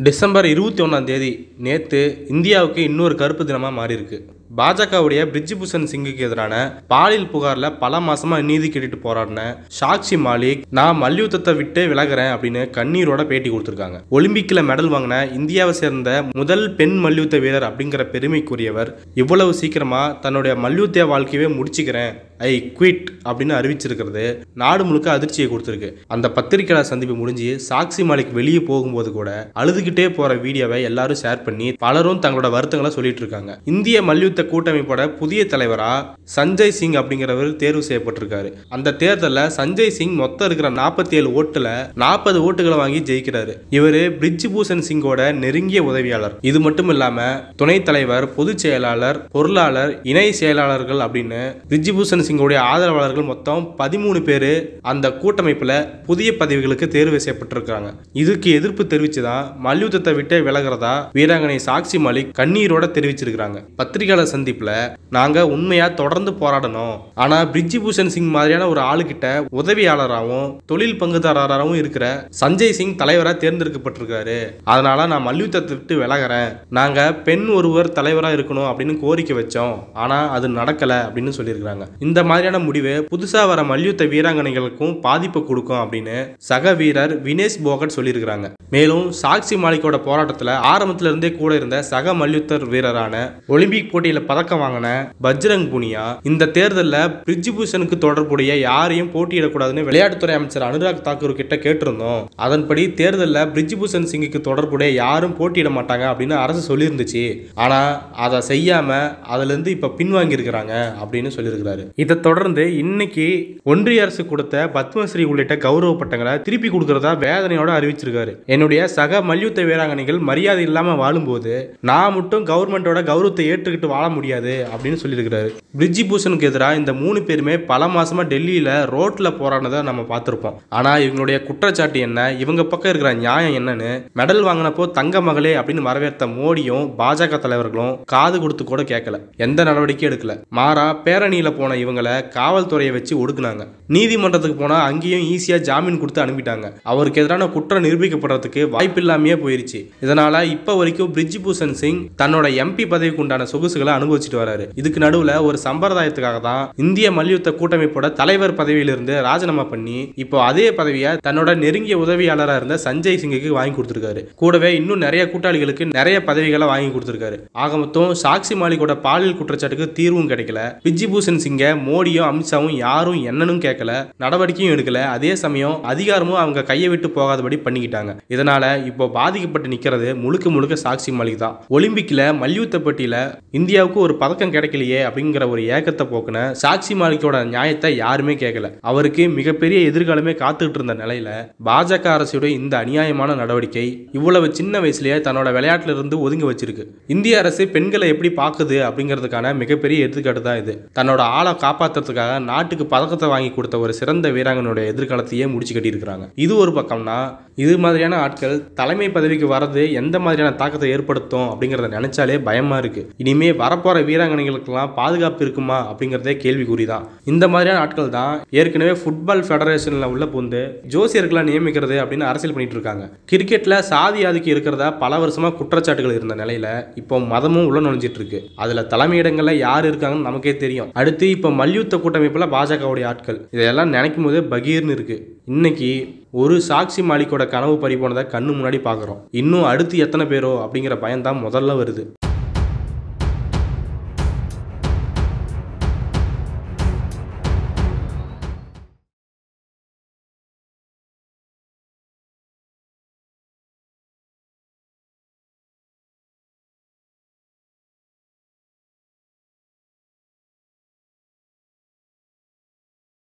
December இருபத்தி ஒன்றாம் தேதி நேற்று இந்தியாவுக்கு இன்னொரு கருப்பு தினமாக மாறி இருக்கு பாஜகவுடைய பிரிட்ஜ் பூஷன் சிங்குக்கு எதிரான பாலியல் புகாரில் பல மாசமா நீதி கேட்டுட்டு போராடின சாக்ஷி மாலிக் நான் மல்யுத்தத்தை விட்டு விலகுறேன் அப்படின்னு கண்ணீரோட பேட்டி கொடுத்துருக்காங்க ஒலிம்பிக்கில் மெடல் வாங்கின இந்தியாவை சேர்ந்த முதல் பெண் மல்யுத்த வீரர் அப்படிங்கிற பெருமைக்குரியவர் இவ்வளவு சீக்கிரமா தன்னுடைய மல்யுத்த வாழ்க்கையவே முடிச்சுக்கிறேன் ஐ குவிட் அப்படின்னு அறிவிச்சிருக்கிறது நாடு முழுக்க அதிர்ச்சியை கொடுத்துருக்கு அந்த பத்திரிகையாளர் சந்திப்பு முடிஞ்சு சாக்ஷி மாலிக் வெளியே போகும்போது கூட அழுதுகிட்டே போற வீடியோவை எல்லாரும் ஷேர் பண்ணி பலரும் தங்களோட வருத்தங்களை சொல்லிட்டு இருக்காங்க இந்திய மல்யுத்த கூட்டமைப்போட புதிய தலைவரா சஞ்சய் சிங் அப்படிங்கிறவர் தேர்வு செய்யப்பட்டிருக்காரு அந்த தேர்தலில் சஞ்சய் சிங் மொத்தம் இருக்கிற நாற்பத்தி ஏழு ஓட்டுல நாற்பது ஓட்டுகளை வாங்கி ஜெயிக்கிறாரு இவரு பிரிட்ஜ் பூஷன் சிங்கோட நெருங்கிய உதவியாளர் இது மட்டும் இல்லாம துணைத் தலைவர் பொதுச் செயலாளர் பொருளாளர் இணை செயலாளர்கள் அப்படின்னு பிரிட்ஜ் பூஷன் சிங்கோடைய ஆதரவாளர்கள் மொத்தம் பதிமூணு பேர் அந்த கூட்டமைப்புல புதிய பதவிகளுக்கு தேர்வு செய்யப்பட்டிருக்காங்க இதுக்கு எதிர்ப்பு தெரிவிச்சு தான் மல்யுத்தத்தை விட்டு விலகிறதா வீராங்கனை சாக்ஷி மாலிக் கண்ணீரோட தெரிவிச்சிருக்காங்க பத்திரிகையாளர் சந்திப்புல நாங்க உண்மையா தொடர்ந்து போராடணும் ஆனா பிரிட்ஜி பூஷன் சிங் மாதிரியான ஒரு ஆளுகிட்ட உதவியாளராகவும் தொழில் பங்குதாரராகவும் இருக்கிற சஞ்சய் சிங் தலைவரா தேர்ந்தெடுக்கப்பட்டிருக்காரு அதனால நான் மல்யுத்தத்தை விட்டு விலகிறேன் நாங்க பெண் ஒருவர் தலைவரா இருக்கணும் அப்படின்னு கோரிக்கை வச்சோம் ஆனா அது நடக்கல அப்படின்னு சொல்லியிருக்காங்க இந்த மாதிரியான முடிவு புதுசா வர மல்யுத்த வீராங்கனைகளுக்கும் பாதிப்பு கொடுக்கும் அப்படின்னு சக வீரர் வினேஷ் போகட் சொல்லியிருக்கிறாங்க மேலும் சாக்ஷி மாலிக்கோட போராட்டத்துல ஆரம்பத்துல இருந்தே கூட இருந்த சக மல்யுத்தர் வீரரான ஒலிம்பிக் போட்டியில பதக்கம் வாங்கின பஜ்ரங் புனியா இந்த தேர்தலில் பிரிட்ஜ் பூஷனுக்கு தொடர்புடைய யாரையும் போட்டியிடக்கூடாதுன்னு விளையாட்டுத்துறை அமைச்சர் அனுராக் தாக்கூர் கிட்ட கேட்டிருந்தோம் அதன்படி தேர்தலில் பிரிட்ஜ் பூஷன் சிங்குக்கு தொடர்புடைய யாரும் போட்டியிட மாட்டாங்க அப்படின்னு அரசு சொல்லியிருந்துச்சு ஆனா அதை செய்யாம அதுல இருந்து இப்ப பின்வாங்கி இருக்கிறாங்க அப்படின்னு சொல்லியிருக்கிறாரு இதை தொடர்ந்து இன்னைக்கு ஒன்றிய அரசு கொடுத்த பத்மஸ்ரீ உள்ளிட்ட கௌரவ பட்டங்களை திருப்பி கொடுக்கறதா வேதனையோட அறிவிச்சிருக்காரு என்னுடைய சக மல்யுத்த வீராங்கனைகள் மரியாதை இல்லாம வாழும்போது நான் மட்டும் கவர்மெண்டோட கௌரவத்தை ஏற்றுக்கிட்டு வாழ முடியாது அப்படின்னு சொல்லியிருக்கிறாரு பிரிட்ஜி பூஷனுக்கு எதிராக இந்த மூணு பேருமே பல மாசமா டெல்லியில ரோட்ல போராடினதை நம்ம பார்த்திருப்போம் ஆனா இவங்களுடைய குற்றச்சாட்டு என்ன இவங்க பக்கம் இருக்கிற நியாயம் என்னன்னு மெடல் வாங்கினப்போ தங்க மகளே அப்படின்னு வரவேற்ற மோடியும் பாஜக தலைவர்களும் காது கொடுத்து கூட கேட்கல எந்த நடவடிக்கையும் எடுக்கல மாறா பேரணியில போன இவங்களை காவல்துறையை வச்சு ஒடுக்குனாங்க நீதிமன்றத்துக்கு போனா அங்கேயும் ஈஸியா ஜாமீன் கொடுத்து அனுப்பிட்டாங்க அவருக்கு எதிரான குற்றம் நிரூபிக்கப்படுறதுக்கு வாய்ப்பில்லாமையே போயிருச்சு இதனால இப்ப வரைக்கும் பிரிட்ஜ் பூஷன் சிங் தன்னோட எம்பி பதவிக்கு உண்டான சொகுசுகளை அனுபவிச்சுட்டு வராரு இதுக்கு நடுவுல ஒரு சம்பிரதாயத்துக்காக தான் இந்திய மல்யுத்த கூட்டமைப்போட தலைவர் பதவியிலிருந்து ராஜினாமா பண்ணி இப்போ அதே பதவியை தன்னோட நெருங்கிய உதவியாளராக இருந்த சஞ்சய் சிங்குக்கு வாங்கி கொடுத்துருக்காரு கூடவே இன்னும் நிறைய கூட்டாளிகளுக்கு நிறைய பதவிகளை வாங்கி கொடுத்துருக்காரு ஆக மொத்தம் சாக்ஷி மாலிகோட பாலியல் குற்றச்சாட்டுக்கு தீர்வும் கிடைக்கல பிஜி பூஷன் சிங்கை மோடியும் அமித்ஷாவும் யாரும் என்னன்னு கேட்கல நடவடிக்கையும் எடுக்கல அதே சமயம் அதிகாரமும் அவங்க கையை விட்டு போகாதபடி பண்ணிக்கிட்டாங்க இதனால இப்போ பாதிக்கப்பட்டு நிக்கிறது முழுக்க முழுக்க சாக்ஷி மாலிக் தான் ஒலிம்பிக்ல மல்யுத்த போட்டியில இந்தியாவுக்கு ஒரு பதக்கம் கிடைக்கலையே அப்படிங்கிற ஒரு ஏக்கத்தை போக்குன சாக்ஷி மாலிக்கோட நியாயத்தை யாருமே கேட்கல அவருக்கு மிகப்பெரிய எதிர்காலமே காத்துக்கிட்டு இருந்த நிலையில பாஜக அரசோட இந்த அநியாயமான நடவடிக்கை இவ்வளவு சின்ன வயசுலயே தன்னோட விளையாட்டுல இருந்து ஒதுங்கி வச்சிருக்கு இந்திய அரசு பெண்களை எப்படி பார்க்குது அப்படிங்கிறதுக்கான மிகப்பெரிய எடுத்துக்காட்டு தான் இது தன்னோட ஆளை காப்பாத்துறதுக்காக நாட்டுக்கு பதக்கத்தை வாங்கி கொடுத்த ஒரு சிறந்த வீராங்கனுடைய எதிர்காலத்தையே முடிச்சு கட்டியிருக்கிறாங்க இது ஒரு பக்கம்னா இது மாதிரியான ஆட்கள் தலைமை பதவிக்கு வர்றது எந்த மாதிரியான தாக்கத்தை ஏற்படுத்தும் அப்படிங்கிறத நினைச்சாலே பயமா இருக்கு இனிமே வரப்போற வீராங்கனைகளுக்கெல்லாம் பாதுகாப்பு இருக்குமா அப்படிங்கிறதே கேள்விக்குறி தான் இந்த மாதிரியான ஆட்கள் தான் ஏற்கனவே ஃபுட்பால் ஃபெடரேஷன்ல உள்ள புந்து ஜோசியர்களை நியமிக்கிறது அப்படின்னு அரசியல் பண்ணிட்டு இருக்காங்க கிரிக்கெட்ல சாதி ஆதிக்கம் இருக்கிறதா பல வருஷமா குற்றச்சாட்டுகள் இருந்த நிலையில இப்போ மதமும் உள்ள நுழைஞ்சிட்டு இருக்கு அதுல தலைமையிடங்கள்ல யார் இருக்காங்கன்னு நமக்கே தெரியும் அடுத்து இப்போ மல்யுத்த கூட்டமைப்புல பாஜகவுடைய ஆட்கள் இதையெல்லாம் நினைக்கும் போதே பகீர்னு இருக்கு இன்னைக்கு ஒரு சாக்ஷி மாலிக்கோட கனவு பறி போனதை கண்ணு முன்னாடி பார்க்குறோம் இன்னும் அடுத்து எத்தனை பேரோ அப்படிங்கிற பயம்தான் முதல்ல வருது